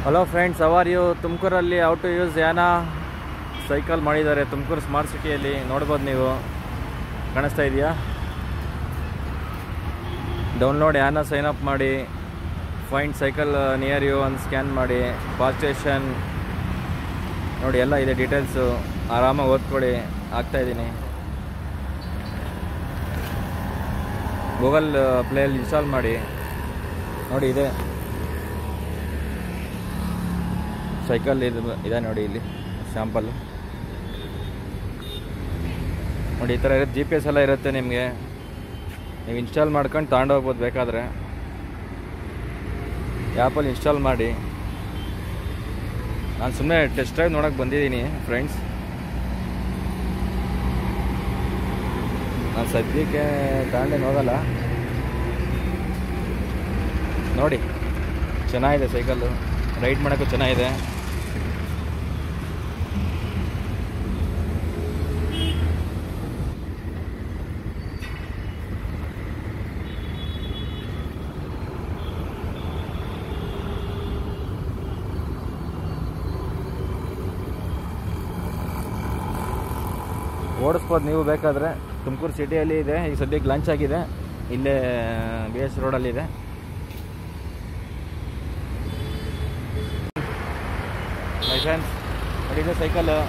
hello friends hour you ತುಮಕೂರಲ್ಲಿ ಔ to use ಯಾನ ಸೈಕಲ್ ಮಾಡಿದ್ದಾರೆ ತುಮಕೂರು ಸ್ಮಾರ್ಟ್ ಸಿಟಿಯಲ್ಲಿ ನೋಡ್ಬೋದು ನೀವು ಕಾಣಿಸ್ತಾ ಇದೆಯಾ ಡೌನ್ಲೋಡ್ ಯಾನ ಸೈನ್ ಅಪ್ ಮಾಡಿ ಫೈಂಡ್ ಸೈಕಲ್ ನಿಯರ್ ಯು ಅಂತ ಸ್ಕ್ಯಾನ್ ಮಾಡಿ ಪಾಸ್ ಸ್ಟೇಷನ್ ನೋಡಿ ಎಲ್ಲ ಇದೆ ಡೀಟೇಲ್ಸು ಆರಾಮಾಗಿ ಓದ್ಕೊಳ್ಳಿ ಆಗ್ತಾ ಇದ್ದೀನಿ ಗೂಗಲ್ ಪ್ಲೇಯಲ್ಲಿ ಇನ್ಸ್ಟಾಲ್ ಮಾಡಿ ನೋಡಿ ಇದೆ ಸೈಕಲ್ ಇದು ಇದೆ ನೋಡಿ ಇಲ್ಲಿ ಶಾಂಪಲ್ ನೋಡಿ ಈ ಥರ ಇರುತ್ತೆ ಜಿ ಪಿ ಎಸ್ ಎಲ್ಲ ಇರುತ್ತೆ ನಿಮಗೆ ನೀವು ಇನ್ಸ್ಟಾಲ್ ಮಾಡ್ಕೊಂಡು ತಗೊಂಡೋಗ್ಬೋದು ಬೇಕಾದರೆ ಆ್ಯಪಲ್ಲಿ ಇನ್ಸ್ಟಾಲ್ ಮಾಡಿ ನಾನು ಸುಮ್ಮನೆ ಟೆಸ್ಟ್ ಡ್ರೈವ್ ನೋಡೋಕೆ ಬಂದಿದ್ದೀನಿ ಫ್ರೆಂಡ್ಸ್ ನಾನು ಸದ್ಯಕ್ಕೆ ತಗೊಂಡೇನು ಹೋಗಲ್ಲ ನೋಡಿ ಚೆನ್ನಾಗಿದೆ ಸೈಕಲ್ಲು ರೈಡ್ ಮಾಡೋಕ್ಕೂ ಚೆನ್ನಾಗಿದೆ ಓಡಿಸ್ಬೋದು ನೀವು ಬೇಕಾದರೆ ತುಮಕೂರು ಸಿಟಿಯಲ್ಲಿ ಇದೆ ಈಗ ಸದ್ಯಕ್ಕೆ ಲಾಂಚ್ ಆಗಿದೆ ಇಲ್ಲೇ ಬಿ ಎಸ್ ರೋಡಲ್ಲಿದೆ ಮೈ ಫ್ರೆಂಡ್ಸ್ ನೋಡಿದೆ ಸೈಕಲ್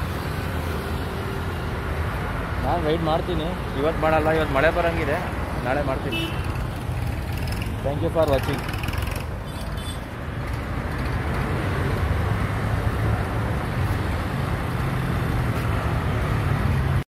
ನಾನು ರೈಡ್ ಮಾಡ್ತೀನಿ ಇವತ್ತು ಮಾಡಲ್ಲ ಇವತ್ತು ಮಳೆ ಬರೋಂಗಿದೆ ನಾಳೆ ಮಾಡ್ತೀನಿ ಥ್ಯಾಂಕ್ ಯು ಫಾರ್ ವಾಚಿಂಗ್